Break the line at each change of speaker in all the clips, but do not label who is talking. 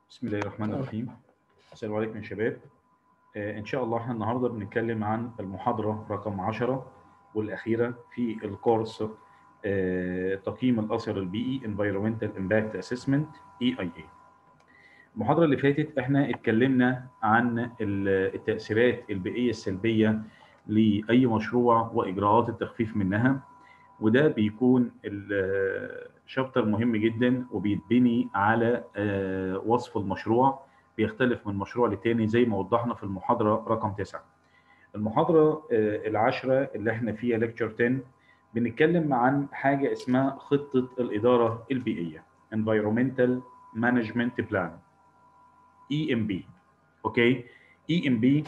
بسم الله الرحمن الرحيم السلام عليكم يا شباب آه، ان شاء الله احنا النهارده بنتكلم عن المحاضره رقم 10 والاخيره في الكورس آه، تقييم الاثر البيئي Environmental Impact Assessment EIA المحاضره اللي فاتت احنا اتكلمنا عن ال- التاثيرات البيئيه السلبيه لاي مشروع واجراءات التخفيف منها وده بيكون الشابتر مهم جدا وبيتبني على آه، وصف المشروع بيختلف من مشروع للتاني زي ما وضحنا في المحاضرة رقم 9 المحاضرة آه، العاشرة اللي احنا فيها ليكتشر 10 بنتكلم عن حاجة اسمها خطة الإدارة البيئية Environmental Management Plan EMB اوكي EMB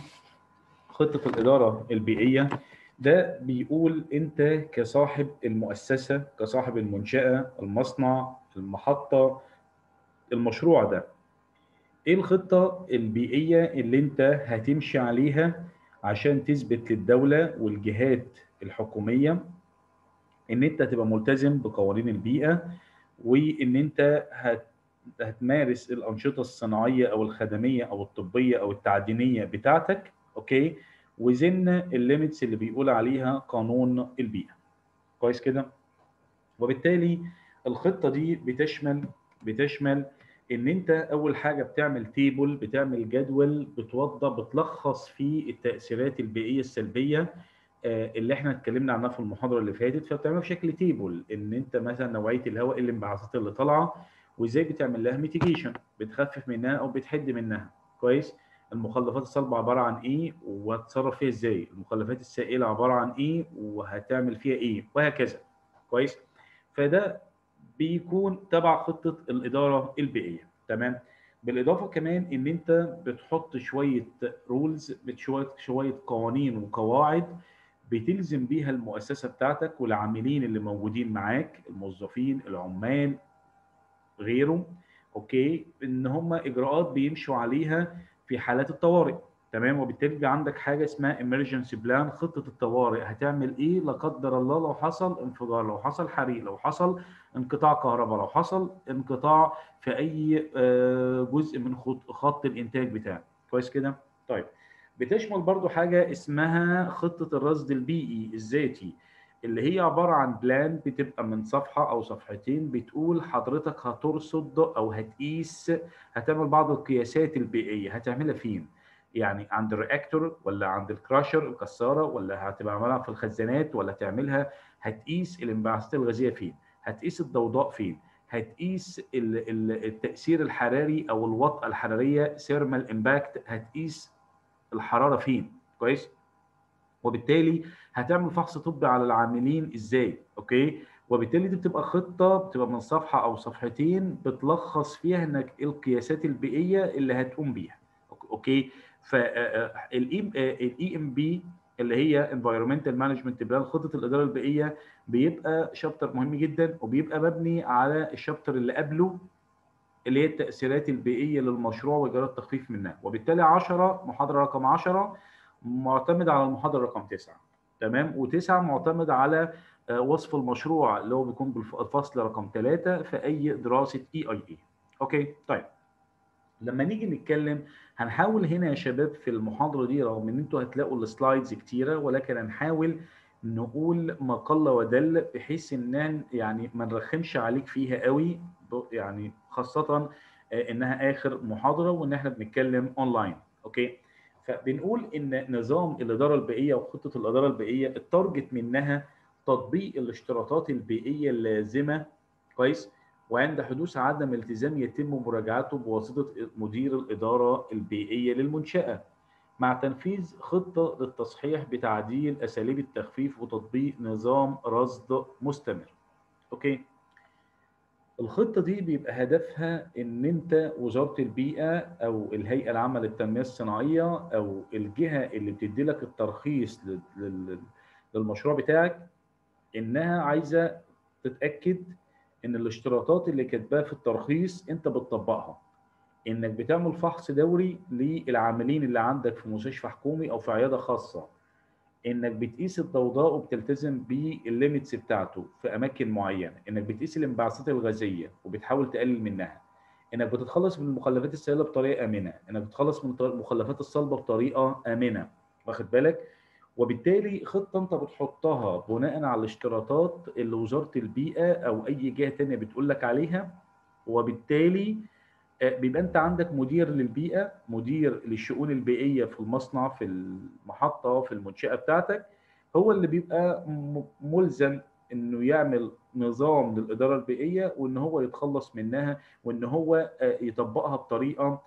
خطة الإدارة البيئية ده بيقول انت كصاحب المؤسسه كصاحب المنشاه المصنع المحطه المشروع ده ايه الخطه البيئيه اللي انت هتمشي عليها عشان تثبت للدوله والجهات الحكوميه ان انت تبقى ملتزم بقوانين البيئه وان انت هت هتمارس الانشطه الصناعيه او الخدميه او الطبيه او التعدينيه بتاعتك اوكي وزن الليميتس اللي بيقول عليها قانون البيئه كويس كده وبالتالي الخطه دي بتشمل بتشمل ان انت اول حاجه بتعمل تيبل بتعمل جدول بتوضح بتلخص فيه التاثيرات البيئيه السلبيه آه، اللي احنا اتكلمنا عنها في المحاضره اللي فاتت فبتعملها بشكل تيبل ان انت مثلا نوعيه الهواء إيه الانبعاثات اللي طالعه وازاي بتعمل لها ميتيجيشن بتخفف منها او بتحد منها كويس المخلفات الصلبة عبارة عن ايه وهتتصرف فيها ازاي المخلفات السائلة عبارة عن ايه وهتعمل فيها ايه وهكذا كويس فده بيكون تبع خطة الإدارة البيئية تمام بالإضافة كمان إن أنت بتحط شوية رولز شوية شوية قوانين وقواعد بتلزم بيها المؤسسة بتاعتك والعاملين اللي موجودين معاك الموظفين العمال غيره اوكي ان هم اجراءات بيمشوا عليها في حالات الطوارئ تمام وبالتالي بيبقى عندك حاجه اسمها emergency بلان خطه الطوارئ هتعمل ايه لا قدر الله لو حصل انفجار لو حصل حريق لو حصل انقطاع كهرباء لو حصل انقطاع في اي آه، جزء من خط خط الانتاج بتاعك كويس كده طيب بتشمل برضو حاجه اسمها خطه الرصد البيئي الذاتي اللي هي عباره عن بلان بتبقى من صفحه او صفحتين بتقول حضرتك هترصد او هتقيس هتعمل بعض القياسات البيئيه هتعملها فين؟ يعني عند الرياكتور ولا عند الكراشر الكساره ولا هتبقى عاملها في الخزانات ولا تعملها هتقيس الانبعاثات الغازيه فين؟ هتقيس الضوضاء فين؟ هتقيس ال- ال- التاثير الحراري او الوطأه الحراريه ثيرمال امباكت هتقيس الحراره فين؟ كويس؟ وبالتالي هتعمل فحص طبي على العاملين ازاي؟ اوكي؟ وبالتالي دي بتبقى خطه بتبقى من صفحه او صفحتين بتلخص فيها انك إيه القياسات البيئيه اللي هتقوم بيها اوكي فالاي ام بي اللي هي environmental management plan خطه الاداره البيئيه بيبقى شابتر مهم جدا وبيبقى مبني على الشابتر اللي قبله اللي هي التاثيرات البيئيه للمشروع واجراءات التخفيف منها وبالتالي 10 محاضره رقم 10 معتمد على المحاضره رقم 9 تمام و9 معتمد على آه، وصف المشروع اللي هو بيكون بالفصل رقم 3 في اي دراسه اي اي اي اوكي طيب لما نيجي نتكلم هنحاول هنا يا شباب في المحاضره دي رغم ان انتوا هتلاقوا السلايدز كتيره ولكن هنحاول نقول ما قل ودل بحيث ان يعني ما نرخمش عليك فيها قوي ب- يعني خاصه آه، انها اخر محاضره وان احنا بنتكلم اونلاين اوكي فبنقول ان نظام الاداره البيئيه وخطه الاداره البيئيه التارجت منها تطبيق الاشتراطات البيئيه اللازمه كويس وعند حدوث عدم التزام يتم مراجعته بواسطه مدير الاداره البيئيه للمنشاه مع تنفيذ خطه للتصحيح بتعديل اساليب التخفيف وتطبيق نظام رصد مستمر اوكي الخطة دي بيبقى هدفها إن أنت وزارة البيئة أو الهيئة العامة للتنمية الصناعية أو الجهة اللي بتدي لك الترخيص لل- لل- للمشروع بتاعك إنها عايزة تتأكد إن الاشتراطات اللي كاتباها في الترخيص أنت بتطبقها. إنك بتعمل فحص دوري للعاملين اللي عندك في مستشفى حكومي أو في عيادة خاصة. انك بتقيس الضوضاء وبتلتزم بالليميتس بتاعته في اماكن معينه انك بتقيس الانبعاثات الغازيه وبتحاول تقلل منها انك بتتخلص من المخلفات السائله بطريقه امنه انك بتتخلص من المخلفات الصلبه بطريقه امنه واخد بالك وبالتالي خطه انت بتحطها بناء على الاشتراطات اللي وزاره البيئه او اي جهه ثانيه بتقول لك عليها وبالتالي بيبقى انت عندك مدير للبيئه مدير للشؤون البيئيه في المصنع في المحطه في المنشاه بتاعتك هو اللي بيبقى ملزم انه يعمل نظام للاداره البيئيه وان هو يتخلص منها وان هو يطبقها بطريقه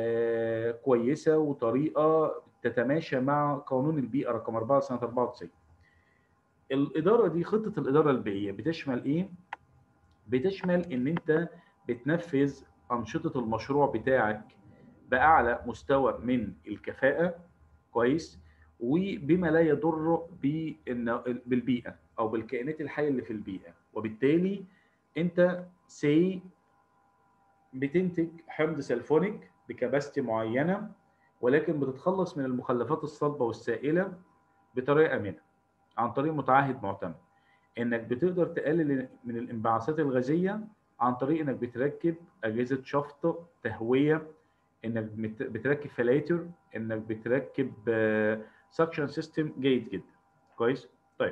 كويسه وطريقه تتماشى مع قانون البيئه رقم 4 سنه 94 الاداره دي خطه الاداره البيئيه بتشمل ايه بتشمل ان انت بتنفذ انشطه المشروع بتاعك باعلى مستوى من الكفاءه كويس وبما لا يضر بالبيئه او بالكائنات الحيه اللي في البيئه وبالتالي انت سي بتنتج حمض سلفونيك بكباستي معينه ولكن بتتخلص من المخلفات الصلبه والسائله بطريقه امنه عن طريق متعهد معتمد انك بتقدر تقلل من الانبعاثات الغازيه عن طريق انك بتركب اجهزه شفط تهويه انك بتركب فلاتر انك بتركب سكشن سيستم جيد جدا كويس طيب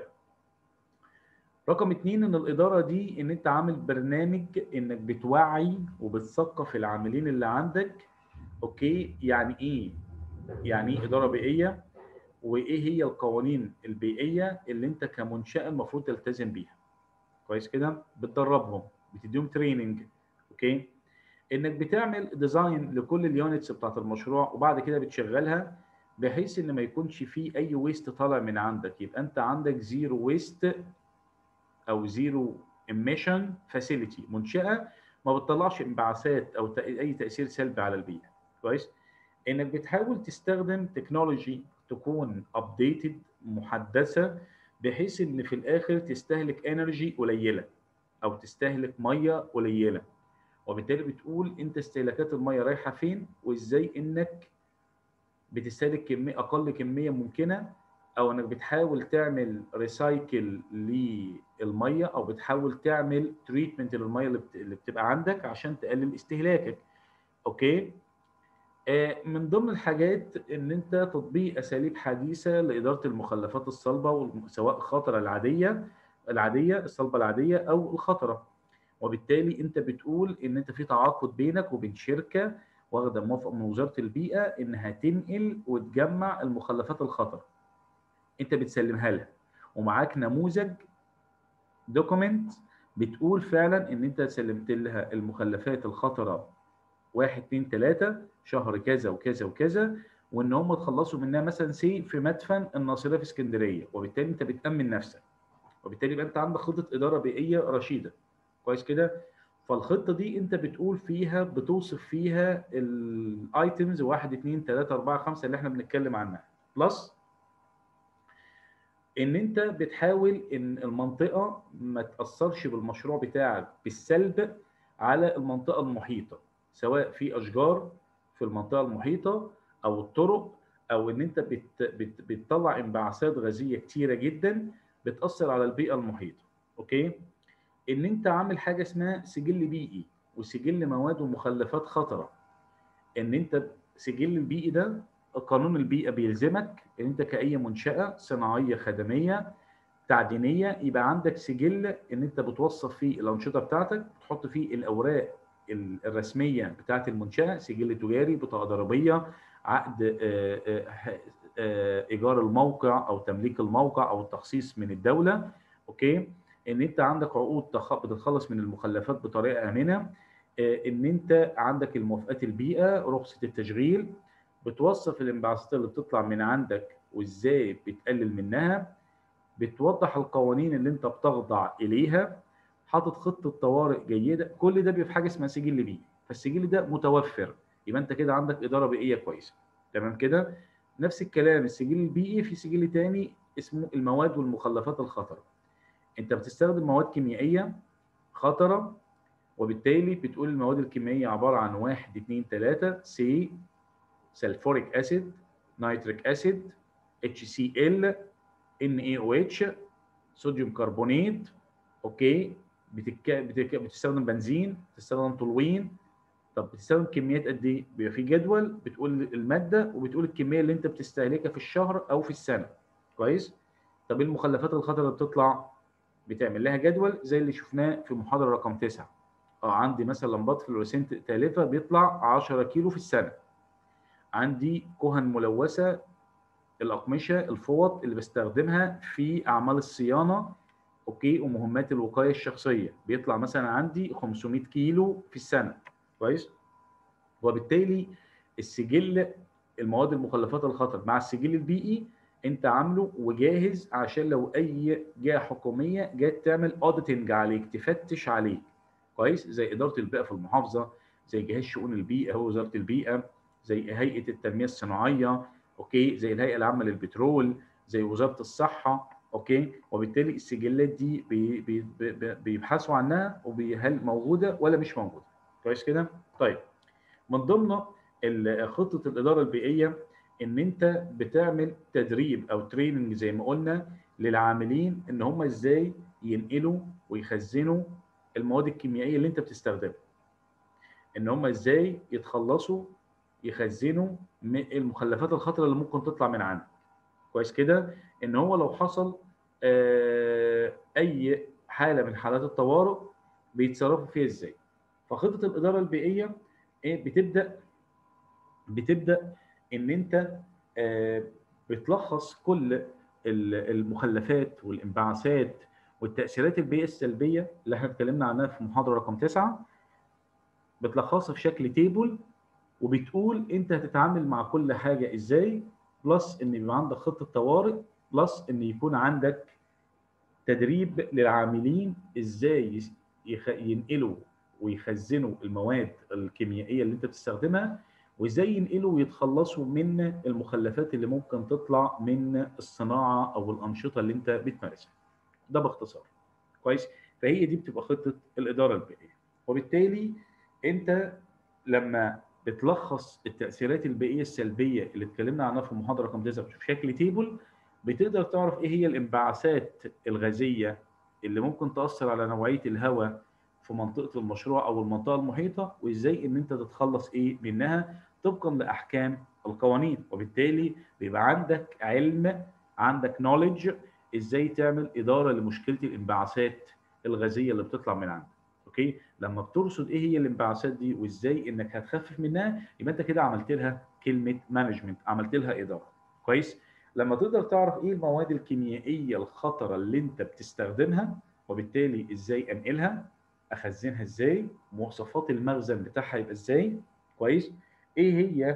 رقم اتنين ان الاداره دي ان انت عامل برنامج انك بتوعي وبتثقف العاملين اللي عندك اوكي يعني ايه يعني ايه اداره بيئيه وايه هي القوانين البيئيه اللي انت كمنشاه المفروض تلتزم بيها كويس كده بتدربهم بتديهم تريننج اوكي انك بتعمل ديزاين لكل اليونتس بتاعت المشروع وبعد كده بتشغلها بحيث ان ما يكونش فيه اي ويست طالع من عندك يبقى انت عندك زيرو ويست او زيرو ايميشن فاسيلتي منشاه ما بتطلعش انبعاثات او اي تاثير سلبي على البيئه كويس انك بتحاول تستخدم تكنولوجي تكون ابديتد محدثه بحيث ان في الاخر تستهلك انرجي قليله او تستهلك ميه قليله وبالتالي بتقول انت استهلاكات الميه رايحه فين وازاي انك بتستهلك كميه اقل كميه ممكنه او انك بتحاول تعمل ريسايكل للميه او بتحاول تعمل تريتمنت للميه اللي بتبقى عندك عشان تقلل استهلاكك اوكي من ضمن الحاجات ان انت تطبيق اساليب حديثه لاداره المخلفات الصلبه سواء الخطره العاديه العاديه الصلبه العاديه او الخطره وبالتالي انت بتقول ان انت في تعاقد بينك وبين شركه واخده موافقه من وزاره البيئه انها تنقل وتجمع المخلفات الخطره انت بتسلمها لها ومعاك نموذج دوكيمنت بتقول فعلا ان انت سلمت لها المخلفات الخطره واحد اتنين تلاته شهر كذا وكذا وكذا وان هم تخلصوا منها مثلا سي في مدفن الناصريه في اسكندريه وبالتالي انت بتامن نفسك وبالتالي يبقى انت عندك خطه اداره بيئيه رشيده كويس كده فالخطه دي انت بتقول فيها بتوصف فيها الايتمز 1 2 3 4 5 اللي احنا بنتكلم عنها بلس ان انت بتحاول ان المنطقه ما تاثرش بالمشروع بتاعك بالسلب على المنطقه المحيطه سواء في اشجار في المنطقه المحيطه او الطرق او ان انت بت بت بتطلع انبعاثات غازيه كتيره جدا بتاثر على البيئه المحيطه اوكي ان انت عامل حاجه اسمها سجل بيئي وسجل مواد ومخلفات خطره ان انت سجل البيئي ده قانون البيئه بيلزمك ان انت كاي منشاه صناعيه خدميه تعدينيه يبقى عندك سجل ان انت بتوصف فيه الانشطه بتاعتك بتحط فيه الاوراق الرسميه بتاعت المنشاه سجل تجاري بطاقه ضريبيه عقد ايجار الموقع او تمليك الموقع او التخصيص من الدوله اوكي ان انت عندك عقود بتتخلص من المخلفات بطريقه امنه ان انت عندك الموافقات البيئه رخصه التشغيل بتوصف الانبعاثات اللي بتطلع من عندك وازاي بتقلل منها بتوضح القوانين اللي انت بتخضع اليها حاطط خطه طوارئ جيده كل ده بيبقى في حاجه اسمها سجل بيئي فالسجل ده متوفر يبقى انت كده عندك اداره بيئيه كويسه تمام كده نفس الكلام السجل البيئي في سجل تاني اسمه المواد والمخلفات الخطره انت بتستخدم مواد كيميائيه خطره وبالتالي بتقول المواد الكيميائيه عباره عن واحد اثنين ثلاثه سي سلفوريك اسيد نيتريك اسيد اتش سي ال ان اي او اتش صوديوم كربونات اوكي بتك... بتك... بتستخدم بنزين بتستخدم تولوين طب بتستخدم كميات قد ايه بيبقى في جدول بتقول الماده وبتقول الكميه اللي انت بتستهلكها في الشهر او في السنه كويس طب ايه المخلفات الخطره اللي بتطلع بتعمل لها جدول زي اللي شفناه في محاضره رقم 9 اه عندي مثلا لمبات فلوريسنت تالفه بيطلع 10 كيلو في السنه عندي كهن ملوثه الاقمشه الفوط اللي بستخدمها في اعمال الصيانه اوكي ومهمات الوقايه الشخصيه بيطلع مثلا عندي 500 كيلو في السنه كويس وبالتالي السجل المواد المخلفات الخطر مع السجل البيئي انت عامله وجاهز عشان لو اي جهه حكوميه جت تعمل اوديتنج عليك تفتش عليك كويس زي اداره البيئه في المحافظه زي جهاز شؤون البيئه هو وزاره البيئه زي هيئه التنميه الصناعيه اوكي زي الهيئه العامه للبترول زي وزاره الصحه اوكي وبالتالي السجلات دي بي بي بي بيبحثوا عنها وهل موجوده ولا مش موجوده كويس كده طيب من ضمن خطه الاداره البيئيه ان انت بتعمل تدريب او تريننج زي ما قلنا للعاملين ان هم ازاي ينقلوا ويخزنوا المواد الكيميائيه اللي انت بتستخدمها ان هم ازاي يتخلصوا يخزنوا المخلفات الخطره اللي ممكن تطلع من عندك كويس كده ان هو لو حصل اي حاله من حالات الطوارئ بيتصرفوا فيها ازاي فخطه الاداره البيئيه بتبدا بتبدا ان انت بتلخص كل المخلفات والانبعاثات والتاثيرات البيئيه السلبيه اللي احنا اتكلمنا عنها في محاضره رقم 9 بتلخصها في شكل تيبل وبتقول انت هتتعامل مع كل حاجه ازاي بلس ان يبقى عندك خطه طوارئ بلس ان يكون عندك تدريب للعاملين ازاي ينقلوا ويخزنوا المواد الكيميائيه اللي انت بتستخدمها وازاي ينقلوا ويتخلصوا من المخلفات اللي ممكن تطلع من الصناعه او الانشطه اللي انت بتمارسها. ده باختصار. كويس؟ فهي دي بتبقى خطه الاداره البيئيه. وبالتالي انت لما بتلخص التاثيرات البيئيه السلبيه اللي اتكلمنا عنها في المحاضره رقم 9 بشكل تيبل بتقدر تعرف ايه هي الانبعاثات الغازيه اللي ممكن تاثر على نوعيه الهواء في منطقه المشروع او المنطقه المحيطه وازاي ان انت تتخلص ايه منها طبقا لاحكام القوانين وبالتالي بيبقى عندك علم عندك نوليدج ازاي تعمل اداره لمشكله الانبعاثات الغازيه اللي بتطلع من عندك اوكي لما بترصد ايه هي الانبعاثات دي وازاي انك هتخفف منها يبقى انت كده عملت لها كلمه مانجمنت عملت لها اداره كويس لما تقدر تعرف ايه المواد الكيميائيه الخطره اللي انت بتستخدمها وبالتالي ازاي انقلها اخزنها ازاي مواصفات المخزن بتاعها يبقى ازاي كويس ايه هي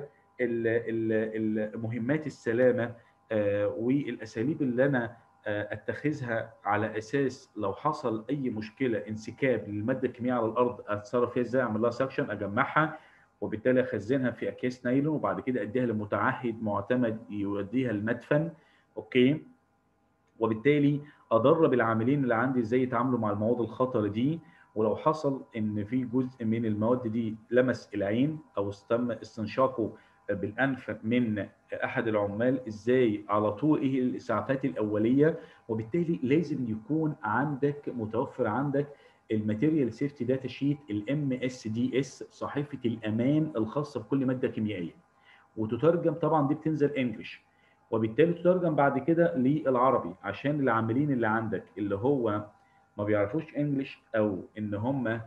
مهمات السلامه آه والاساليب اللي انا آه اتخذها على اساس لو حصل اي مشكله انسكاب للماده الكيميائيه على الارض اتصرف فيها ازاي اعمل لها سكشن اجمعها وبالتالي اخزنها في اكياس نايلون وبعد كده اديها لمتعهد معتمد يوديها المدفن اوكي وبالتالي ادرب العاملين اللي عندي ازاي يتعاملوا مع المواد الخطره دي ولو حصل ان في جزء من المواد دي لمس العين او تم استنشاقه بالانف من احد العمال ازاي على طول ايه الاسعافات الاوليه وبالتالي لازم يكون عندك متوفر عندك الماتيريال سيفتي داتا شيت الام اس دي اس صحيفه الامان الخاصه بكل ماده كيميائيه وتترجم طبعا دي بتنزل انجلش وبالتالي تترجم بعد كده للعربي عشان العاملين اللي عندك اللي هو ما بيعرفوش انجلش او ان هم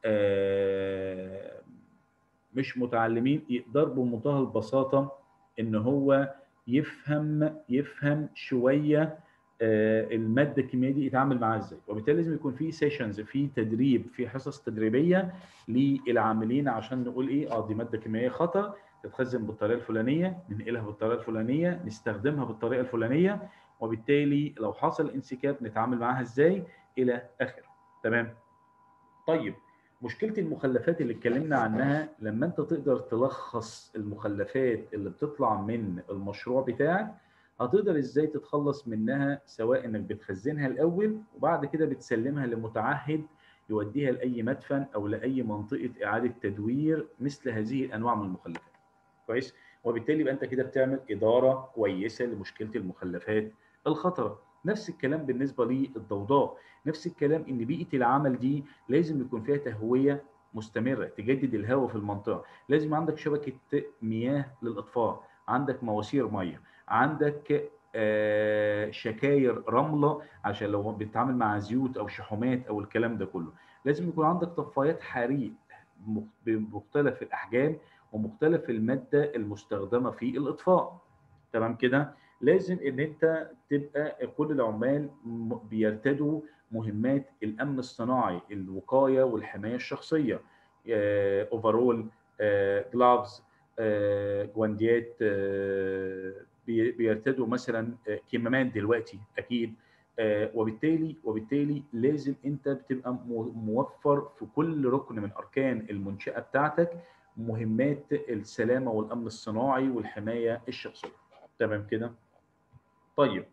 مش متعلمين يقدروا بمنتهى البساطه ان هو يفهم يفهم شويه الماده الكيميائيه دي يتعامل معاها ازاي وبالتالي لازم يكون في سيشنز في تدريب في حصص تدريبيه للعاملين عشان نقول ايه اه دي ماده كيميائيه خطر تتخزن بالطريقه الفلانيه ننقلها بالطريقه الفلانيه نستخدمها بالطريقه الفلانيه وبالتالي لو حصل انسكاب نتعامل معاها ازاي الى اخره تمام طيب مشكله المخلفات اللي اتكلمنا عنها لما انت تقدر تلخص المخلفات اللي بتطلع من المشروع بتاعك هتقدر ازاي تتخلص منها سواء انك بتخزنها الاول وبعد كده بتسلمها لمتعهد يوديها لاي مدفن او لاي منطقه اعاده تدوير مثل هذه الانواع من المخلفات كويس وبالتالي يبقى انت كده بتعمل اداره كويسه لمشكله المخلفات الخطره نفس الكلام بالنسبه للضوضاء نفس الكلام ان بيئه العمل دي لازم يكون فيها تهويه مستمره تجدد الهواء في المنطقه لازم عندك شبكه مياه للاطفاء عندك مواسير ميه عندك آه، شكاير رمله عشان لو بتتعامل مع زيوت او شحومات او الكلام ده كله لازم يكون عندك طفايات حريق بمختلف الاحجام ومختلف الماده المستخدمه في الاطفاء تمام كده لازم ان انت تبقى كل العمال بيرتدوا مهمات الامن الصناعي الوقايه والحمايه الشخصيه اوفرول جلافز جوانديات آه، بيرتدوا مثلا آه، كمامات دلوقتي اكيد آه، وبالتالي وبالتالي لازم انت بتبقى موفر في كل ركن من اركان المنشاه بتاعتك مهمات السلامه والامن الصناعي والحمايه الشخصيه تمام كده طيب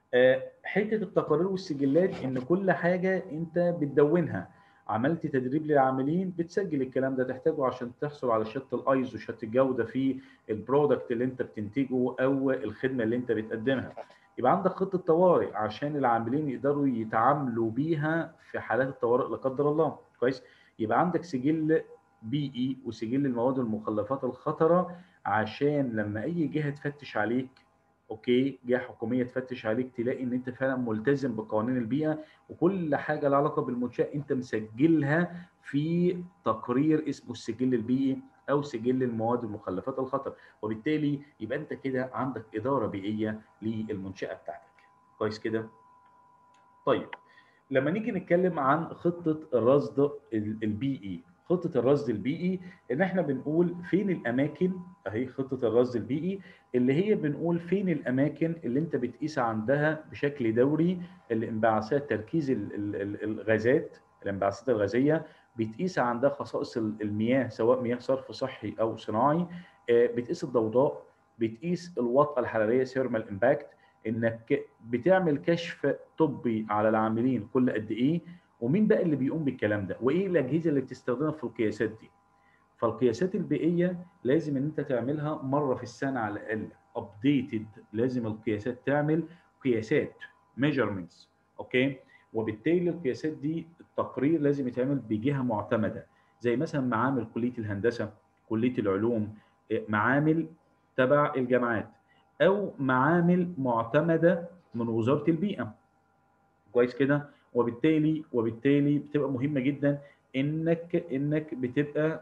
حته التقارير والسجلات ان كل حاجه انت بتدونها عملت تدريب للعاملين بتسجل الكلام ده تحتاجه عشان تحصل على شهاده الايزو شهاده الجوده في البرودكت اللي انت بتنتجه او الخدمه اللي انت بتقدمها يبقى عندك خطه طوارئ عشان العاملين يقدروا يتعاملوا بيها في حالات الطوارئ لا قدر الله كويس يبقى عندك سجل بيئي وسجل المواد والمخلفات الخطره عشان لما اي جهه تفتش عليك اوكي جهه حكوميه تفتش عليك تلاقي ان انت فعلا ملتزم بقوانين البيئه وكل حاجه لها علاقه بالمنشاه انت مسجلها في تقرير اسمه السجل البيئي او سجل المواد والمخلفات الخطر وبالتالي يبقى انت كده عندك اداره بيئيه للمنشاه بتاعتك كويس كده طيب لما نيجي نتكلم عن خطه الرصد البيئي خطه الرصد البيئي ان احنا بنقول فين الاماكن اهي خطه الرصد البيئي اللي هي بنقول فين الاماكن اللي انت بتقيس عندها بشكل دوري الانبعاثات تركيز الغازات الانبعاثات الغازيه بتقيس عندها خصائص المياه سواء مياه صرف صحي او صناعي آه، بتقيس الضوضاء بتقيس الوطأة الحرارية ثيرمال امباكت انك بتعمل كشف طبي على العاملين كل قد ايه ومين بقى اللي بيقوم بالكلام ده وايه الاجهزه اللي بتستخدمها في القياسات دي فالقياسات البيئيه لازم ان انت تعملها مره في السنه على الاقل ابديتد لازم القياسات تعمل قياسات ميجرمنتس اوكي وبالتالي القياسات دي التقرير لازم يتعمل بجهه معتمده زي مثلا معامل كليه الهندسه كليه العلوم معامل تبع الجامعات او معامل معتمده من وزاره البيئه كويس كده وبالتالي وبالتالي بتبقى مهمه جدا انك انك بتبقى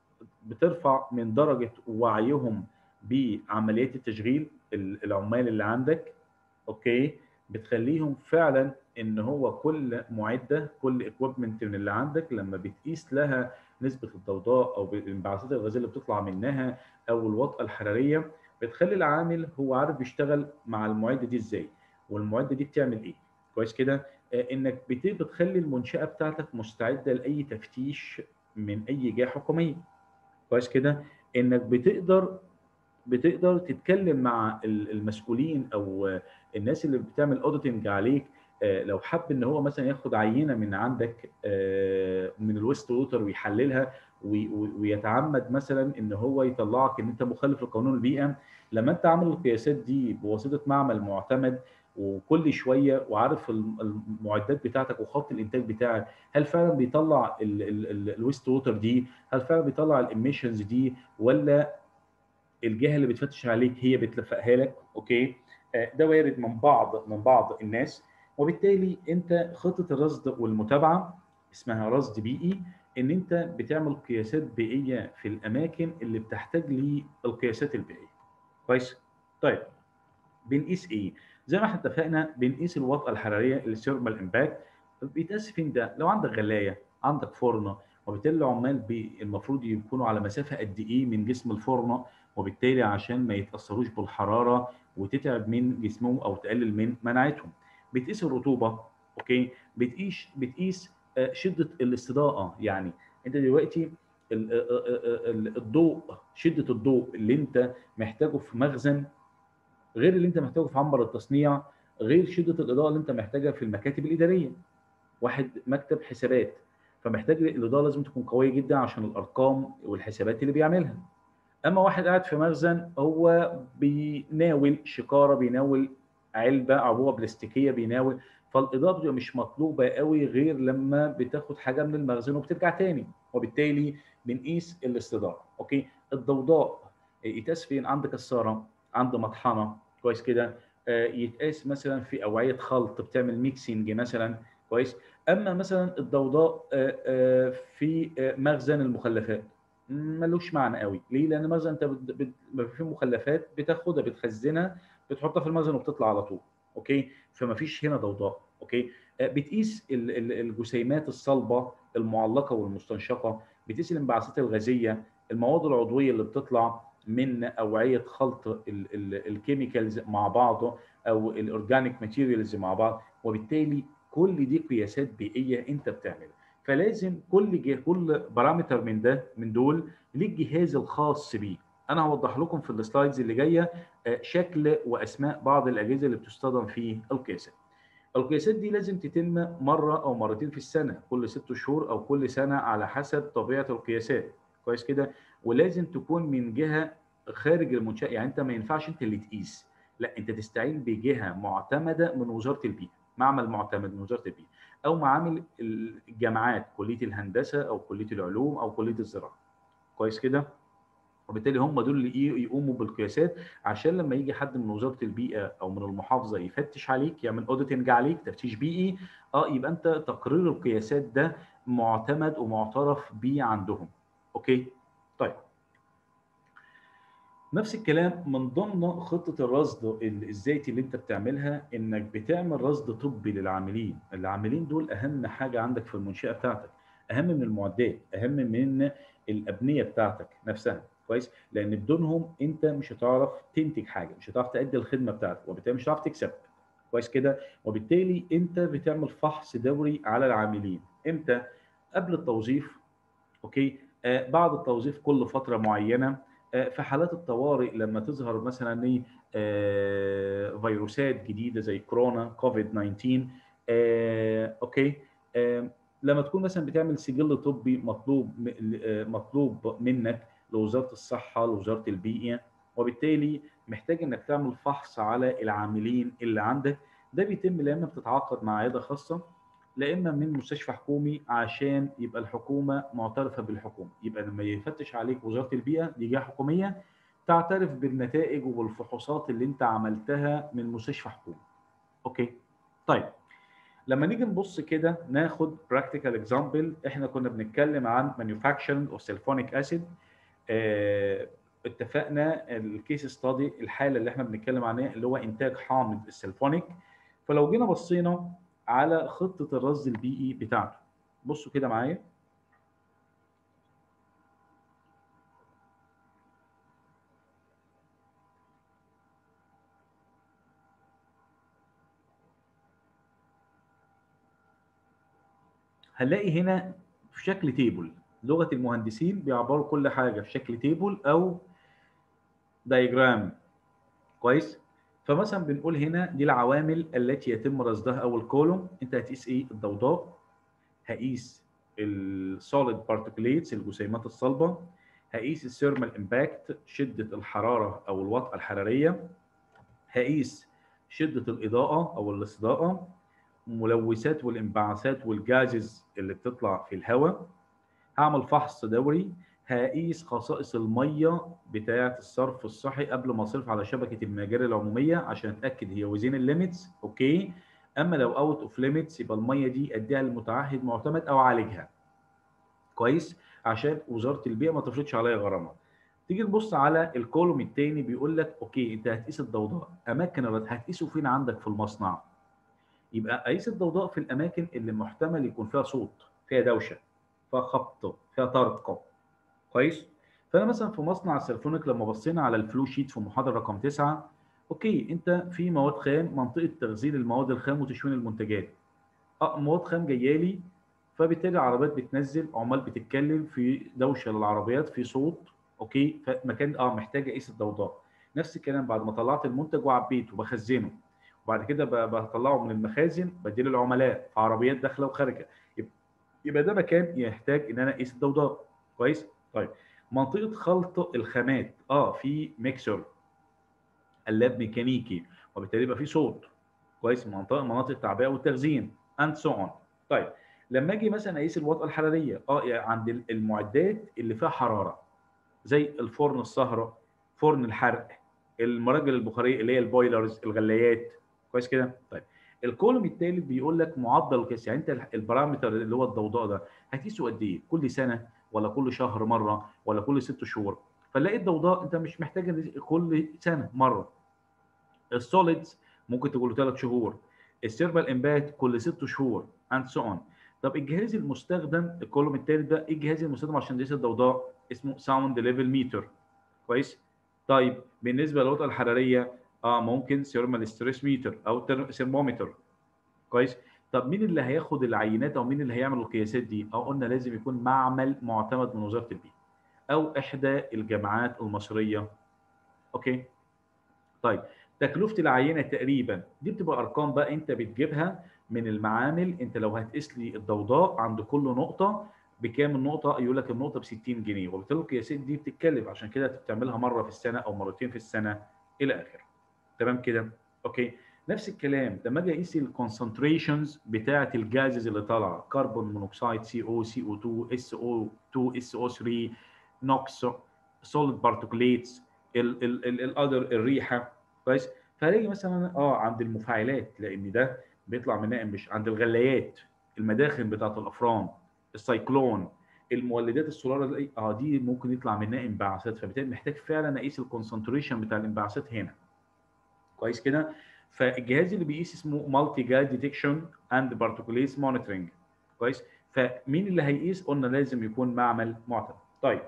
بترفع من درجه وعيهم بعمليات التشغيل العمال اللي عندك اوكي بتخليهم فعلا ان هو كل معده كل اكويبمنت من اللي عندك لما بتقيس لها نسبه الضوضاء او الانبعاثات الغازيه اللي بتطلع منها او الوطأه الحراريه بتخلي العامل هو عارف يشتغل مع المعده دي ازاي والمعده دي بتعمل ايه كويس كده آه، انك بتخلي المنشاه بتاعتك مستعده لاي تفتيش من اي جهه حكوميه كويس كده انك بتقدر بتقدر تتكلم مع المسؤولين او الناس اللي بتعمل اوديتنج عليك آه، لو حب ان هو مثلا ياخد عينه من عندك آه، من الويست ووتر ويحللها ويتعمد مثلا ان هو يطلعك ان انت مخالف لقانون البيئه لما انت عامل القياسات دي بواسطه معمل معتمد وكل شويه وعارف المعدات بتاعتك وخط الانتاج بتاعك هل فعلا بيطلع الويست ووتر دي هل فعلا بيطلع الاميشنز دي ولا الجهه اللي بتفتش عليك هي بتلفقها لك اوكي آه، ده وارد من بعض من بعض الناس وبالتالي انت خطه الرصد والمتابعه اسمها رصد بيئي ان انت بتعمل قياسات بيئيه في الاماكن اللي بتحتاج للقياسات البيئيه كويس طيب بنقيس ايه زي ما احنا اتفقنا بنقيس الوطأة الحرارية الثيرمال امباكت بيتقاس فين ده؟ لو عندك غلاية عندك فرنة وبالتالي العمال المفروض يكونوا على مسافة قد ايه من جسم الفرنة وبالتالي عشان ما يتأثروش بالحرارة وتتعب من جسمهم او تقلل من مناعتهم. بتقيس الرطوبة اوكي بتقيس بتقيس آه، شدة الاستضاءة يعني انت دلوقتي الضوء شدة الضوء اللي انت محتاجه في مخزن غير اللي انت محتاجه في عنبر التصنيع غير شده الاضاءه اللي انت محتاجها في المكاتب الاداريه واحد مكتب حسابات فمحتاج الاضاءه لازم تكون قويه جدا عشان الارقام والحسابات اللي بيعملها اما واحد قاعد في مخزن هو بيناول شكاره بيناول علبه عبوه بلاستيكيه بيناول فالاضاءه بتبقى مش مطلوبه قوي غير لما بتاخد حاجه من المخزن وبترجع تاني وبالتالي بنقيس الاستداره اوكي الضوضاء يتقاس فين عند كساره عند مطحنه كويس كده آه، يتقاس مثلا في اوعيه خلط بتعمل ميكسينج مثلا كويس اما مثلا الضوضاء آه، آه، في آه، مخزن المخلفات ملوش معنى قوي ليه لان مخزن انت بت- بت- بيبقى فيه مخلفات بتاخدها بتخزنها بتحطها في المخزن وبتطلع على طول اوكي فما فيش هنا ضوضاء اوكي آه، بتقيس ال- ال- الجسيمات الصلبه المعلقه والمستنشقه بتقيس الانبعاثات الغازيه المواد العضويه اللي بتطلع من اوعيه خلط ال- ال- الكيميكالز مع بعض او الاورجانيك ماتيريالز مع بعض وبالتالي كل دي قياسات بيئيه انت بتعملها فلازم كل جه كل بارامتر من ده من دول ليه الجهاز الخاص بيه انا هوضح لكم في السلايدز اللي جايه آه، شكل واسماء بعض الاجهزه اللي بتستخدم في القياسات القياسات دي لازم تتم مره او مرتين في السنه كل ست شهور او كل سنه على حسب طبيعه القياسات كويس كده ولازم تكون من جهه خارج المنشاه يعني انت ما ينفعش انت اللي تقيس لا انت تستعين بجهه معتمده من وزاره البيئه معمل معتمد من وزاره البيئه او معامل الجامعات كليه الهندسه او كليه العلوم او كليه الزراعه كويس كده وبالتالي هم دول اللي إيه يقوموا بالقياسات عشان لما يجي حد من وزاره البيئه او من المحافظه يفتش عليك يعمل اوديتنج عليك تفتيش بيئي اه يبقى انت تقرير القياسات ده معتمد ومعترف بيه عندهم اوكي طيب نفس الكلام من ضمن خطه الرصد ال- الذاتي اللي انت بتعملها انك بتعمل رصد طبي للعاملين العاملين دول اهم حاجه عندك في المنشاه بتاعتك اهم من المعدات اهم من الابنيه بتاعتك نفسها كويس لان بدونهم انت مش هتعرف تنتج حاجه مش هتعرف تأدي الخدمه بتاعتك وبالتالي مش هتعرف تكسب كويس كده وبالتالي انت بتعمل فحص دوري على العاملين امتى قبل التوظيف اوكي آه بعد التوظيف كل فتره معينه آه في حالات الطوارئ لما تظهر مثلا ايه آه فيروسات جديده زي كورونا كوفيد 19 آه اوكي آه لما تكون مثلا بتعمل سجل طبي مطلوب م- آه، مطلوب منك لوزاره الصحه لوزاره البيئه وبالتالي محتاج انك تعمل فحص على العاملين اللي عندك ده بيتم لا اما بتتعاقد مع عياده خاصه لا اما من مستشفى حكومي عشان يبقى الحكومه معترفه بالحكومه يبقى لما يفتش عليك وزاره البيئه دي جهه حكوميه تعترف بالنتائج وبالفحوصات اللي انت عملتها من مستشفى حكومي اوكي طيب لما نيجي نبص كده ناخد براكتيكال اكزامبل احنا كنا بنتكلم عن مانيفاكتشرنج اوف سلفونيك اسيد اتفقنا الكيس ستادي الحاله اللي احنا بنتكلم عنها اللي هو انتاج حامض السلفونيك فلو جينا بصينا على خطه الرصد البيئي بتاعته بصوا كده معايا هنلاقي هنا في شكل تيبل لغه المهندسين بيعبروا كل حاجه في شكل تيبل او دايجرام كويس فمثلا بنقول هنا دي العوامل التي يتم رصدها اول كولوم انت هتقيس ايه الضوضاء هقيس السوليد بارتكليتس الجسيمات الصلبه هقيس الثيرمال امباكت شده الحراره او الوطأه الحراريه هقيس شده الاضاءه او الاستضاءه الملوثات والانبعاثات والجازز اللي بتطلع في الهواء هعمل فحص دوري هقيس خصائص الميه بتاعه الصرف الصحي قبل ما اصرف على شبكه المجاري العموميه عشان اتاكد هي وزين الليميتس اوكي اما لو اوت اوف ليميتس يبقى الميه دي اديها للمتعهد معتمد او اعالجها كويس عشان وزاره البيئه ما تفرضش عليا غرامه تيجي تبص على الكولوم الثاني بيقول لك اوكي انت هتقيس الضوضاء اماكن الرد هتقيسه فين عندك في المصنع يبقى قيس الضوضاء في الاماكن اللي محتمل يكون فيها صوت فيها دوشه فيها خبط فيها طرق كويس فانا مثلا في مصنع السلفونيك لما بصينا على الفلو شيت في محاضره رقم تسعة اوكي انت في مواد خام منطقه تغذيه المواد الخام وتشوين المنتجات اه مواد خام جايه لي فبالتالي العربيات بتنزل عمال بتتكلم في دوشه للعربيات في صوت اوكي فمكان اه محتاج اقيس الضوضاء نفس الكلام بعد ما طلعت المنتج وعبيته وبخزنه وبعد كده ب- بطلعه من المخازن بديه للعملاء في عربيات داخله وخارجه يبقى- يبقى ده مكان يحتاج ان انا اقيس الضوضاء كويس طيب منطقه خلط الخامات اه في ميكسر قلاب ميكانيكي وبالتالي يبقى في صوت كويس منطقه مناطق التعبئه والتخزين اند سو اون طيب لما اجي مثلا اقيس الوطأه الحراريه اه يعني عند المعدات اللي فيها حراره زي الفرن الصهراء فرن الحرق المراجل البخاريه اللي هي البويلرز الغلايات كويس كده طيب الكولوم الثالث بيقول لك معدل القياس يعني انت البارامتر اللي هو الضوضاء ده هتقيسه قد ايه كل سنه ولا كل شهر مره ولا كل ست شهور فنلاقي الضوضاء انت مش محتاج كل سنه مره السوليدز ممكن تقول له ثلاث شهور السيرفال امباكت كل ست شهور اند سو اون طب الجهاز المستخدم الكولوم الثالث ده ايه الجهاز المستخدم عشان يقيس الضوضاء اسمه ساوند ليفل ميتر كويس طيب بالنسبه للوطأة الحراريه اه ممكن ثيرمال ستريس ميتر او ثرمومتر كويس طب مين اللي هياخد العينات او مين اللي هيعمل القياسات دي؟ اه قلنا لازم يكون معمل معتمد من وزاره البيئه او احدى الجامعات المصريه اوكي طيب تكلفه العينه تقريبا دي بتبقى ارقام بقى انت بتجيبها من المعامل انت لو هتقيس لي الضوضاء عند كل نقطه بكام النقطه يقول لك النقطه ب 60 جنيه وبالتالي القياسات دي بتتكلف عشان كده بتعملها مره في السنه او مرتين في السنه الى اخره تمام كده اوكي نفس الكلام لما اجي اقيس الكونسنتريشنز بتاعه الجازز اللي طالعه كربون مونوكسيد سي او سي او 2 اس او 2 اس او 3 نوكس سوليد بارتيكوليتس الاذر الريحه كويس فهلاقي مثلا اه عند المفاعلات لان ده بيطلع منها مش عند الغلايات المداخن بتاعه الافران السايكلون المولدات السولار اه دي ممكن يطلع منها انبعاثات فبالتالي محتاج فعلا اقيس الكونسنتريشن بتاع الانبعاثات هنا كويس كده فالجهاز اللي بيقيس اسمه مالتي جاز ديتكشن اند بارتيكوليز مونيتورنج كويس فمين اللي هيقيس قلنا لازم يكون معمل معتمد طيب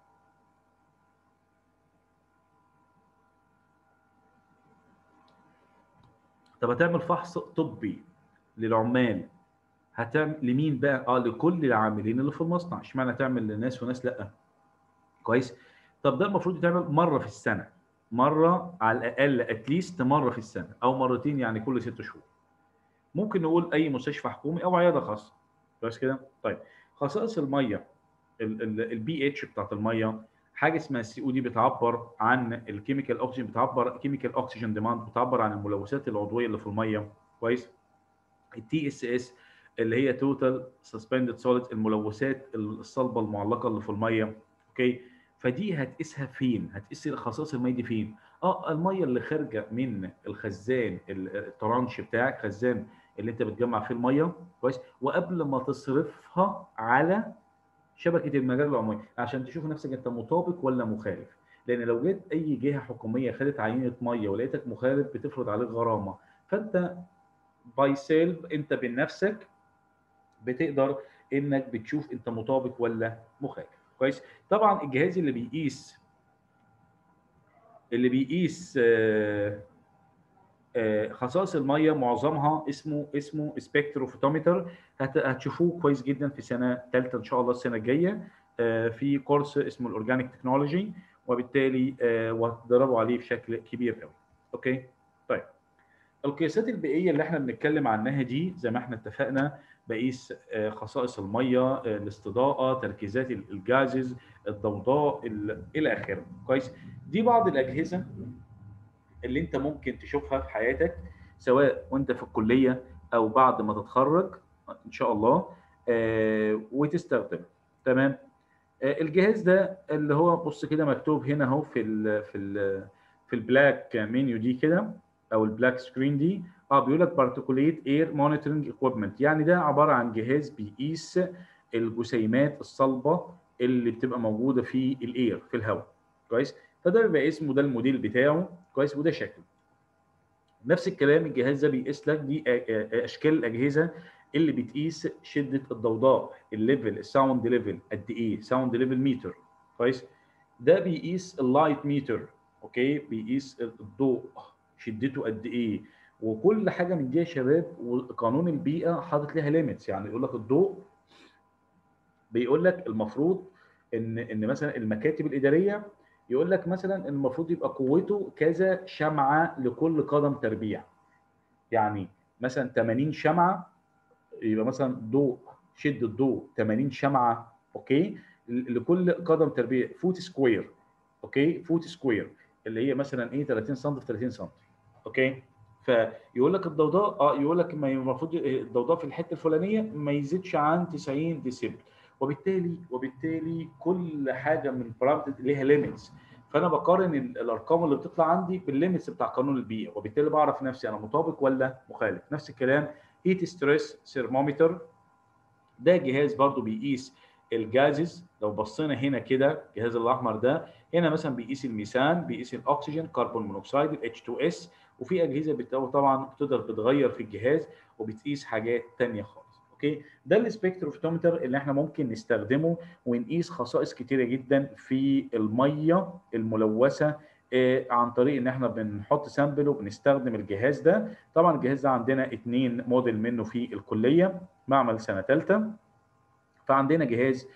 طب هتعمل فحص طبي للعمال هتعمل لمين بقى؟ اه لكل العاملين اللي في المصنع، اشمعنى تعمل لناس وناس لا؟ كويس؟ طب ده المفروض يتعمل مره في السنه، مره على الاقل اتليست مره في السنه او مرتين يعني كل ست شهور. ممكن نقول اي مستشفى حكومي او عياده خاصه. كويس كده؟ طيب خصائص الميه البي اتش بتاعت الميه حاجه اسمها السي او دي بتعبر عن الكيميكال اوكسجين بتعبر كيميكال اوكسجين ديماند بتعبر عن الملوثات العضويه اللي في الميه كويس التي اس اس اللي هي توتال سسبندد سوليد الملوثات الصلبه المعلقه اللي في الميه اوكي فدي هتقيسها فين هتقيس خصائص الميه دي فين اه الميه اللي خارجه من الخزان الترانش بتاعك خزان اللي انت بتجمع فيه الميه كويس وقبل ما تصرفها على شبكه المجال العمومي عشان تشوف نفسك انت مطابق ولا مخالف لان لو جيت اي جهه حكوميه خدت عينه ميه ولقيتك مخالف بتفرض عليك غرامه فانت باي سيلف انت بنفسك بتقدر انك بتشوف انت مطابق ولا مخالف كويس طبعا الجهاز اللي بيقيس اللي بيقيس آه خصائص الميه معظمها اسمه اسمه سبكتروفوتومتر هتشوفوه كويس جدا في سنه ثالثه ان شاء الله السنه الجايه في كورس اسمه الاورجانيك تكنولوجي وبالتالي وهتدربوا عليه بشكل كبير قوي اوكي طيب القياسات البيئيه اللي احنا بنتكلم عنها دي زي ما احنا اتفقنا بقيس خصائص الميه الاستضاءه تركيزات الجازز الضوضاء الى اخره كويس دي بعض الاجهزه اللي انت ممكن تشوفها في حياتك سواء وانت في الكليه او بعد ما تتخرج ان شاء الله آه وتستخدم تمام آه الجهاز ده اللي هو بص كده مكتوب هنا اهو في ال في ال في البلاك منيو دي كده او البلاك سكرين دي اه بيقول لك بارتيكوليت اير مونيتورنج اكويبمنت يعني ده عباره عن جهاز بيقيس الجسيمات الصلبه اللي بتبقى موجوده في الاير في الهواء كويس فده بيبقى اسمه ده الموديل بتاعه كويس وده شكله نفس الكلام الجهاز ده بيقيس لك دي اشكال الاجهزه اللي بتقيس شده الضوضاء الليفل الساوند ليفل قد ايه ساوند ليفل ميتر كويس ده بيقيس اللايت ميتر اوكي بيقيس الضوء شدته قد ايه وكل حاجه من دي يا شباب وقانون البيئه حاطط لها ليميتس يعني يقول لك الضوء بيقول لك المفروض ان ان مثلا المكاتب الاداريه يقول لك مثلا المفروض يبقى قوته كذا شمعه لكل قدم تربيع يعني مثلا 80 شمعه يبقى مثلا ضوء شده ضوء 80 شمعه اوكي لكل قدم تربيع فوت سكوير اوكي فوت سكوير اللي هي مثلا ايه 30 سم في 30 سم اوكي فيقول لك الضوضاء اه يقول لك ما المفروض الضوضاء في الحته الفلانيه ما يزيدش عن 90 ديسيبل وبالتالي وبالتالي كل حاجه من البارامتر ليها ليميتس فانا بقارن الارقام اللي بتطلع عندي بالليميتس بتاع قانون البيئه وبالتالي بعرف نفسي انا مطابق ولا مخالف نفس الكلام هيت ستريس ثيرمومتر ده جهاز برضو بيقيس الجازز لو بصينا هنا كده الجهاز الاحمر ده هنا مثلا بيقيس الميثان بيقيس الاكسجين كربون مونوكسيد ال H2S وفي اجهزه طبعا بتقدر بتغير في الجهاز وبتقيس حاجات ثانيه خالص اوكي ده السبكتروفوتومتر اللي احنا ممكن نستخدمه ونقيس خصائص كتيره جدا في الميه الملوثه عن طريق ان احنا بنحط سامبل وبنستخدم الجهاز ده طبعا الجهاز ده عندنا اثنين موديل منه في الكليه معمل سنه ثالثه فعندنا جهاز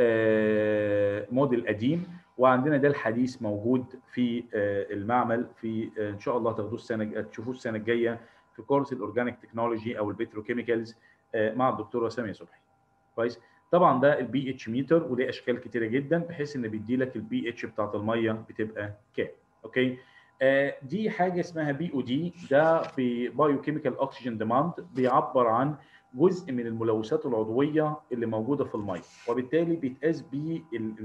موديل قديم وعندنا ده الحديث موجود في المعمل في ان شاء الله تاخدوه السنه تشوفوه السنه الجايه في كورس الاورجانيك تكنولوجي او البتروكيميكالز مع الدكتوره ساميه صبحي كويس طبعا ده البي اتش ميتر وليه اشكال كتيره جدا بحيث ان بيدي لك البي اتش بتاعت الميه بتبقى كام اوكي آه دي حاجه اسمها بي او دي ده في بايو كيميكال اوكسجين ديماند بيعبر عن جزء من الملوثات العضويه اللي موجوده في الميه وبالتالي بيتقاس بيه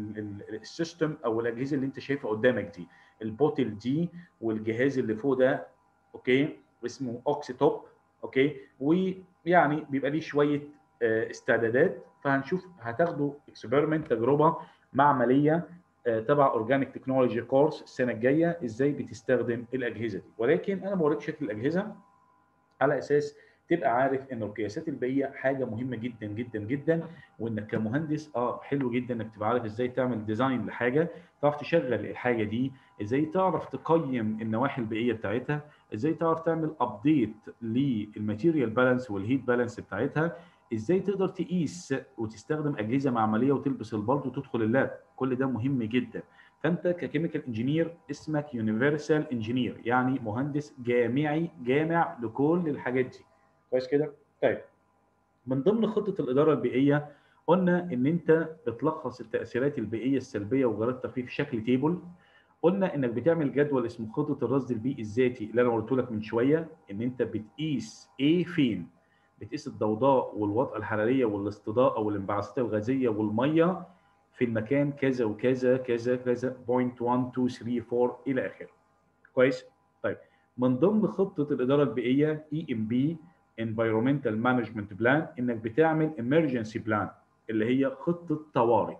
السيستم او الاجهزه اللي انت شايفها قدامك دي البوتل دي والجهاز اللي فوق ده اوكي اسمه اوكسيتوب اوكي ويعني بيبقى ليه شويه استعدادات فهنشوف هتاخدوا اكسبيرمنت تجربه معمليه تبع اورجانيك تكنولوجي كورس السنه الجايه ازاي بتستخدم الاجهزه دي ولكن انا بوريك شكل الاجهزه على اساس تبقى عارف ان القياسات البيئيه حاجه مهمه جدا جدا جدا وانك كمهندس اه حلو جدا انك تبقى عارف ازاي تعمل ديزاين لحاجه تعرف تشغل الحاجه دي ازاي تعرف تقيم النواحي البيئيه بتاعتها ازاي تعرف تعمل ابديت للماتيريال بالانس والهيت بالانس بتاعتها ازاي تقدر تقيس وتستخدم اجهزه معمليه وتلبس البلط وتدخل اللاب كل ده مهم جدا فانت ككيميكال انجينير اسمك يونيفرسال انجينير يعني مهندس جامعي جامع لكل الحاجات دي كويس كده طيب من ضمن خطه الاداره البيئيه قلنا ان انت بتلخص التاثيرات البيئيه السلبيه وجربتها فيه في شكل تيبل قلنا انك بتعمل جدول اسمه خطه الرصد البيئي الذاتي اللي انا قلت لك من شويه ان انت بتقيس ايه فين بتقيس الضوضاء والوطأة الحرارية والاستضاءة والانبعاثات الغازية والمية في المكان كذا وكذا كذا كذا بوينت 1 2 3 4 إلى آخره. كويس؟ طيب من ضمن خطة الإدارة البيئية اي ام بي Environmental Management Plan إنك بتعمل Emergency Plan اللي هي خطة طوارئ.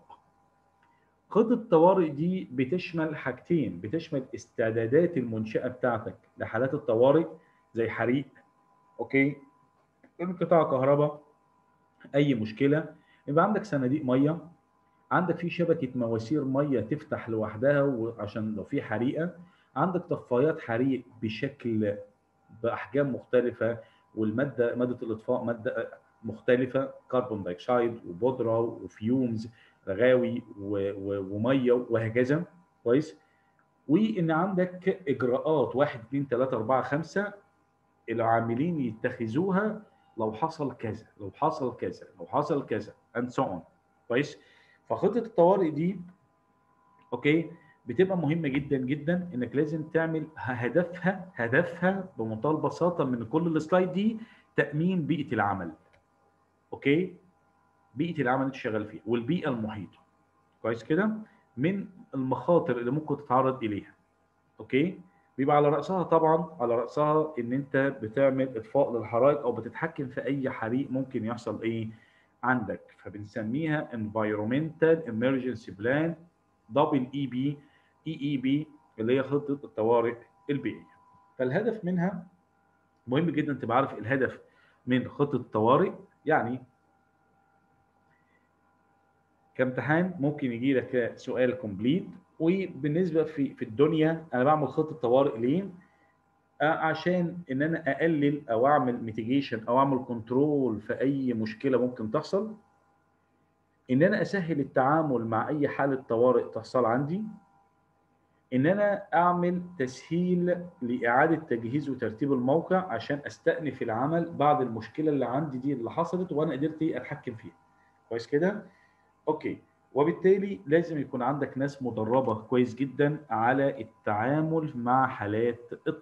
خطة الطوارئ دي بتشمل حاجتين بتشمل استعدادات المنشأة بتاعتك لحالات الطوارئ زي حريق اوكي انقطاع كهرباء اي مشكله يبقى عندك صناديق ميه عندك في شبكه مواسير ميه تفتح لوحدها وعشان لو في حريقه عندك طفايات حريق بشكل باحجام مختلفه والماده ماده الاطفاء ماده مختلفه كربون دايوكسيد وبودره وفيومز رغاوي وميه وهكذا كويس وان عندك اجراءات 1 2 3 4 5 العاملين يتخذوها لو حصل كذا لو حصل كذا لو حصل كذا and so on كويس فخطه الطوارئ دي اوكي بتبقى مهمه جدا جدا انك لازم تعمل هدفها هدفها بمنتهى البساطه من كل السلايد دي تامين بيئه العمل اوكي بيئه العمل اللي شغال فيها والبيئه المحيطه كويس كده من المخاطر اللي ممكن تتعرض اليها اوكي بيبقى على راسها طبعا على راسها ان انت بتعمل اطفاء للحرائق او بتتحكم في اي حريق ممكن يحصل ايه عندك فبنسميها environmental emergency plan دبل اي بي اي اي بي اللي هي خطه الطوارئ البيئيه فالهدف منها مهم جدا تبقى عارف الهدف من خطه الطوارئ يعني كامتحان ممكن يجي لك سؤال كومبليت وبالنسبه في في الدنيا انا بعمل خطه طوارئ ليه؟ عشان ان انا اقلل او اعمل ميتيجيشن او اعمل كنترول في اي مشكله ممكن تحصل ان انا اسهل التعامل مع اي حاله طوارئ تحصل عندي ان انا اعمل تسهيل لاعاده تجهيز وترتيب الموقع عشان استأنف العمل بعد المشكله اللي عندي دي اللي حصلت وانا قدرت اتحكم فيها كويس كده اوكي وبالتالي لازم يكون عندك ناس مدربه كويس جدا على التعامل مع حالات الطوارئ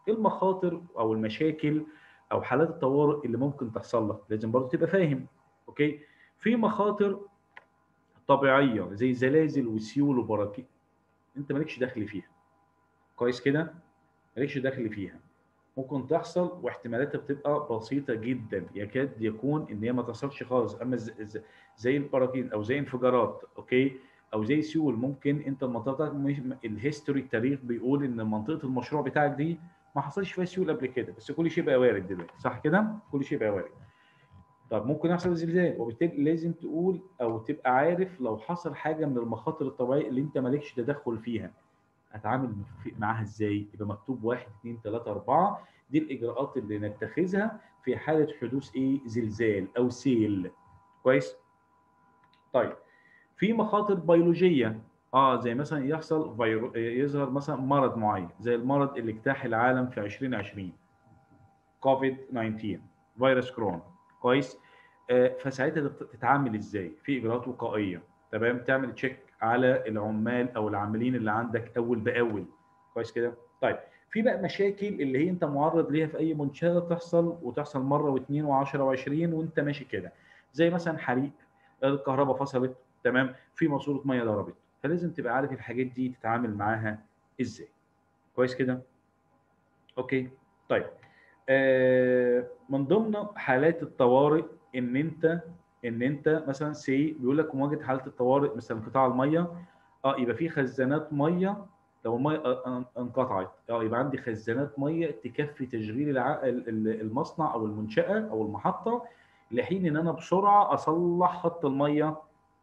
ايه المخاطر او المشاكل او حالات الطوارئ اللي ممكن تحصل لك لازم برضه تبقى فاهم اوكي في مخاطر طبيعيه زي زلازل وسيول وبراكين انت مالكش دخل فيها كويس كده مالكش دخل فيها ممكن تحصل واحتمالاتها بتبقى بسيطه جدا يكاد يكون ان هي ما تحصلش خالص اما زي البراكين او زي انفجارات اوكي او زي سيول ممكن انت المنطقه بتاعتك الهيستوري التاريخ بيقول ان منطقه المشروع بتاعك دي ما حصلش فيها سيول قبل كده بس كل شيء بقى وارد دلوقتي صح كده كل شيء بقى وارد طب ممكن يحصل زلزال وبالتالي لازم تقول او تبقى عارف لو حصل حاجه من المخاطر الطبيعيه اللي انت مالكش تدخل فيها هتعامل معاها ازاي يبقى مكتوب 1 2 3 4 دي الاجراءات اللي نتخذها في حاله حدوث ايه زلزال او سيل كويس طيب في مخاطر بيولوجيه اه زي مثلا يحصل فيرو... يظهر مثلا مرض معين زي المرض اللي اجتاح العالم في 2020 كوفيد 19 فيروس كورونا كويس آه فساعتها تتعامل ازاي في اجراءات وقائيه تمام تعمل تشيك على العمال او العاملين اللي عندك اول باول كويس كده طيب في بقى مشاكل اللي هي انت معرض ليها في اي منشاه تحصل وتحصل مره واثنين و10 و20 وانت ماشي كده زي مثلا حريق الكهرباء فصلت تمام في ماسوره ميه ضربت فلازم تبقى عارف الحاجات دي تتعامل معاها ازاي كويس كده اوكي طيب آه من ضمن حالات الطوارئ ان انت ان انت مثلا سي بيقول لك مواجهه حاله الطوارئ مثلا انقطاع الميه اه يبقى في خزانات ميه لو الميه انقطعت اه يبقى عندي خزانات ميه تكفي تشغيل الع... المصنع او المنشاه او المحطه لحين ان انا بسرعه اصلح خط الميه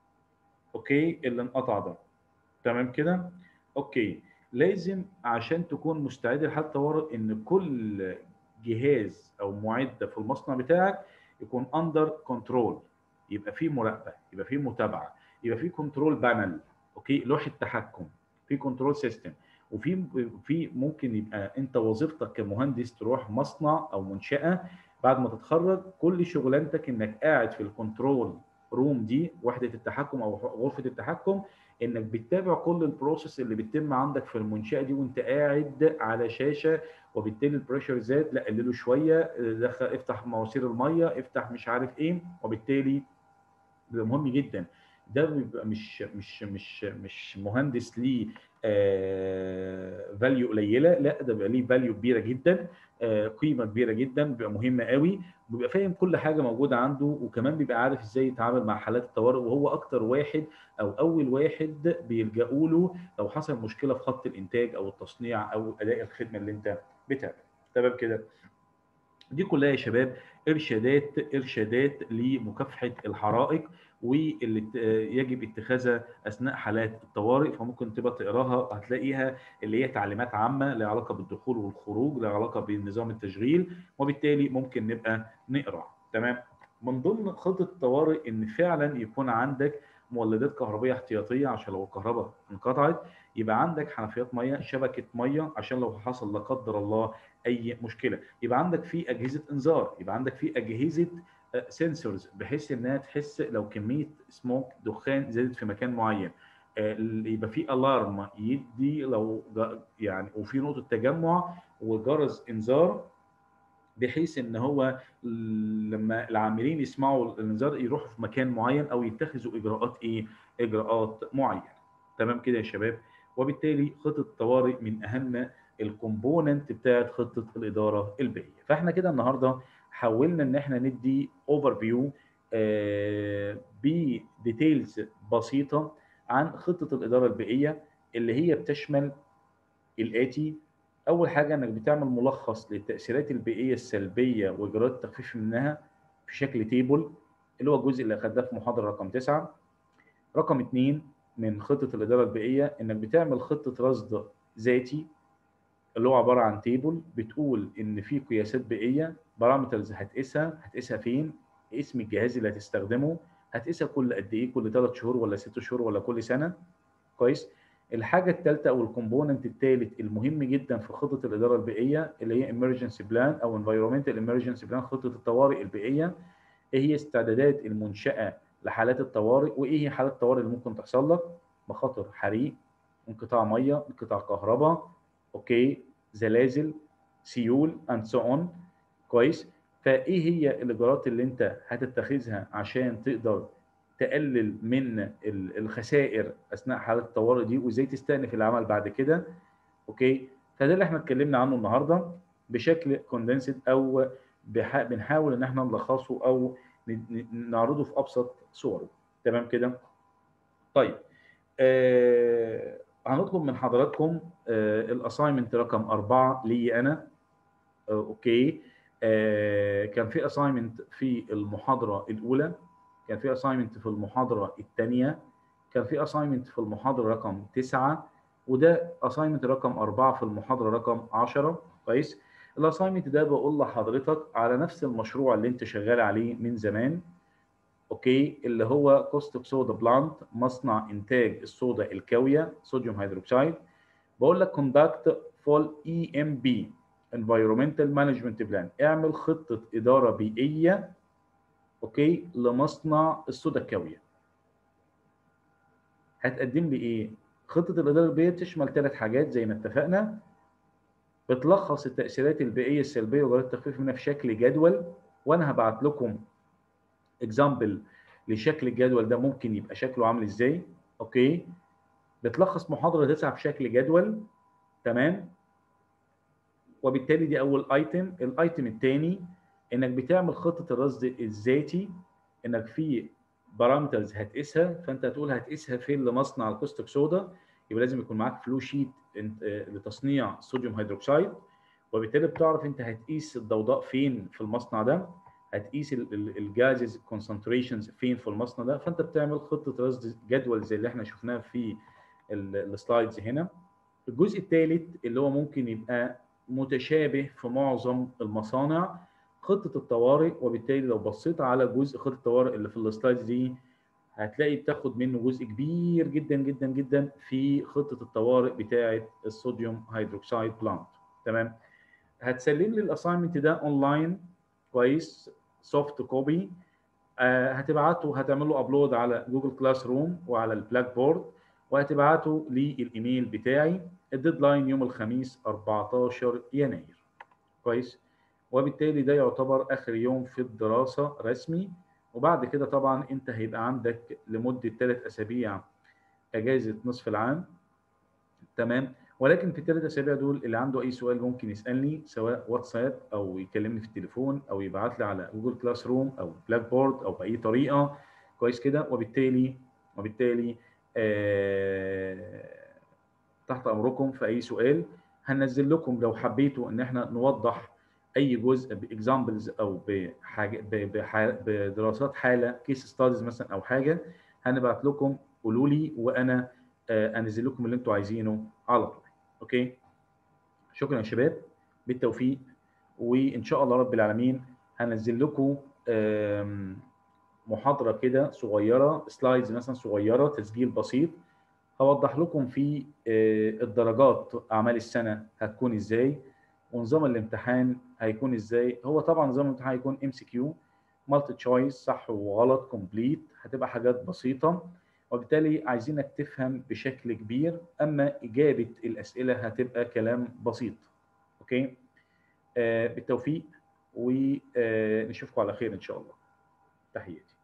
اوكي اللي انقطع ده تمام كده اوكي لازم عشان تكون مستعد لحاله الطوارئ ان كل جهاز او معده في المصنع بتاعك يكون اندر كنترول يبقى فيه مراقبه يبقى فيه متابعه يبقى فيه كنترول بانل اوكي لوحه تحكم في كنترول سيستم وفي في ممكن يبقى انت وظيفتك كمهندس تروح مصنع او منشاه بعد ما تتخرج كل شغلانتك انك قاعد في الكنترول روم دي وحده التحكم او غرفه التحكم انك بتتابع كل البروسيس اللي بتتم عندك في المنشاه دي وانت قاعد على شاشه وبالتالي البريشر زاد لا قلله شويه دخل افتح مواسير الميه افتح مش عارف ايه وبالتالي بيبقى مهم جدا ده بيبقى مش مش مش مش مهندس ليه فاليو قليله لا ده بيبقى ليه فاليو كبيره جدا آه قيمه كبيره جدا بيبقى مهمه قوي بيبقى فاهم كل حاجه موجوده عنده وكمان بيبقى عارف ازاي يتعامل مع حالات الطوارئ وهو اكتر واحد او اول واحد بيلجأوا له لو حصل مشكله في خط الانتاج او التصنيع او اداء الخدمه اللي انت بتعملها تمام كده دي كلها يا شباب ارشادات ارشادات لمكافحه الحرائق واللي يجب اتخاذها اثناء حالات الطوارئ فممكن تبقى تقراها هتلاقيها اللي هي تعليمات عامه لها علاقه بالدخول والخروج لها علاقه بنظام التشغيل وبالتالي ممكن نبقى نقرا تمام من ضمن خطه الطوارئ ان فعلا يكون عندك مولدات كهربيه احتياطيه عشان لو الكهرباء انقطعت يبقى عندك حنفيات ميه شبكه ميه عشان لو حصل لا قدر الله اي مشكله يبقى عندك في اجهزه انذار يبقى عندك في اجهزه سنسورز بحيث انها تحس لو كميه سموك دخان زادت في مكان معين يبقى في الارم يدي لو يعني وفي نقطه تجمع وجرس انذار بحيث ان هو لما العاملين يسمعوا الانذار يروحوا في مكان معين او يتخذوا اجراءات ايه؟ اجراءات معينه. تمام كده يا شباب؟ وبالتالي خطه الطوارئ من اهم الكومبوننت بتاعت خطه الاداره البيئيه. فاحنا كده النهارده حاولنا ان احنا ندي اوفر فيو بديتيلز بسيطه عن خطه الاداره البيئيه اللي هي بتشمل الاتي اول حاجه انك بتعمل ملخص للتاثيرات البيئيه السلبيه واجراءات التخفيف منها في شكل تيبل اللي هو الجزء اللي اخدناه في محاضره رقم تسعة رقم اثنين من خطه الاداره البيئيه انك بتعمل خطه رصد ذاتي اللي هو عباره عن تيبل بتقول ان في قياسات بيئيه بارامترز هتقيسها هتقيسها فين اسم الجهاز اللي هتستخدمه هتقيسها كل قد ايه كل ثلاث شهور ولا ست شهور ولا كل سنه كويس الحاجه الثالثه او الكومبوننت الثالث المهم جدا في خطه الاداره البيئيه اللي هي emergency بلان او environmental emergency بلان خطه الطوارئ البيئيه ايه هي استعدادات المنشاه لحالات الطوارئ وايه هي حالات الطوارئ اللي ممكن تحصل لك مخاطر حريق انقطاع ميه انقطاع كهرباء اوكي زلازل سيول اند سو اون كويس فايه هي الاجراءات اللي انت هتتخذها عشان تقدر تقلل من الخسائر اثناء حاله الطوارئ دي وازاي تستأنف العمل بعد كده اوكي فده اللي احنا اتكلمنا عنه النهارده بشكل كوندنسد او بنحاول ان احنا نلخصه او نعرضه في ابسط صوره تمام كده طيب آه هنطلب من حضراتكم آه الاساينمنت رقم أربعة لي انا آه اوكي آه كان في اساينمنت في المحاضره الاولى كان في اساينمنت في المحاضره الثانيه كان في اساينمنت في المحاضره رقم تسعة وده اساينمنت رقم أربعة في المحاضره رقم 10 كويس الاساينمنت ده بقول لحضرتك على نفس المشروع اللي انت شغال عليه من زمان اوكي اللي هو كوستك سودا بلانت مصنع انتاج الصودا الكاويه صوديوم هيدروكسيد بقول لك كوندكت فول اي ام بي environmental management plan اعمل خطه اداره بيئيه اوكي لمصنع الصودا الكاويه هتقدم لي ايه خطه الاداره البيئيه بتشمل ثلاث حاجات زي ما اتفقنا بتلخص التاثيرات البيئيه السلبيه وجرات التخفيف منها في شكل جدول وانا هبعت لكم اكزامبل لشكل الجدول ده ممكن يبقى شكله عامل ازاي اوكي بتلخص محاضره تسعه في شكل جدول تمام وبالتالي دي اول ايتم الايتم الثاني انك بتعمل خطه الرصد الذاتي انك في بارامترز هتقيسها فانت هتقول هتقيسها فين لمصنع الكوستك سودا يبقى لازم يكون معاك فلو شيت لتصنيع الصوديوم هيدروكسيد وبالتالي بتعرف انت هتقيس الضوضاء فين في المصنع ده هتقيس الجازز كونسنتريشنز فين في المصنع ده فانت بتعمل خطه رصد جدول زي اللي احنا شفناه في السلايدز هنا الجزء الثالث اللي هو ممكن يبقى متشابه في معظم المصانع خطه الطوارئ وبالتالي لو بصيت على جزء خطه الطوارئ اللي في السلايدز دي هتلاقي بتاخد منه جزء كبير جدا جدا جدا في خطه الطوارئ بتاعه الصوديوم هيدروكسيد بلانت تمام هتسلم لي الاساينمنت ده اونلاين كويس سوفت كوبي آه هتبعته هتعمل له ابلود على جوجل كلاس روم وعلى البلاك بورد وهتبعته للايميل بتاعي الديدلاين يوم الخميس 14 يناير كويس وبالتالي ده يعتبر اخر يوم في الدراسه رسمي وبعد كده طبعا انت هيبقى عندك لمده ثلاث اسابيع اجازه نصف العام تمام ولكن في الثلاث اسابيع دول اللي عنده اي سؤال ممكن يسالني سواء واتساب او يكلمني في التليفون او يبعت لي على جوجل كلاس روم او بلاك بورد او باي طريقه كويس كده وبالتالي وبالتالي آه تحت امركم في اي سؤال هننزل لكم لو حبيتوا ان احنا نوضح اي جزء باكزامبلز او بحاجه بدراسات حاله كيس ستاديز مثلا او حاجه هنبعت لكم قولوا لي وانا آه انزل لكم اللي انتوا عايزينه على طول اوكي شكرا يا شباب بالتوفيق وان شاء الله رب العالمين هنزل لكم محاضره كده صغيره سلايدز مثلا صغيره تسجيل بسيط هوضح لكم في الدرجات اعمال السنه هتكون ازاي ونظام الامتحان هيكون ازاي هو طبعا نظام الامتحان هيكون ام سي كيو مالتي تشويس صح وغلط كومبليت هتبقى حاجات بسيطه وبالتالي عايزينك تفهم بشكل كبير اما اجابه الاسئله هتبقى كلام بسيط اوكي آه بالتوفيق ونشوفكم على خير ان شاء الله تحياتي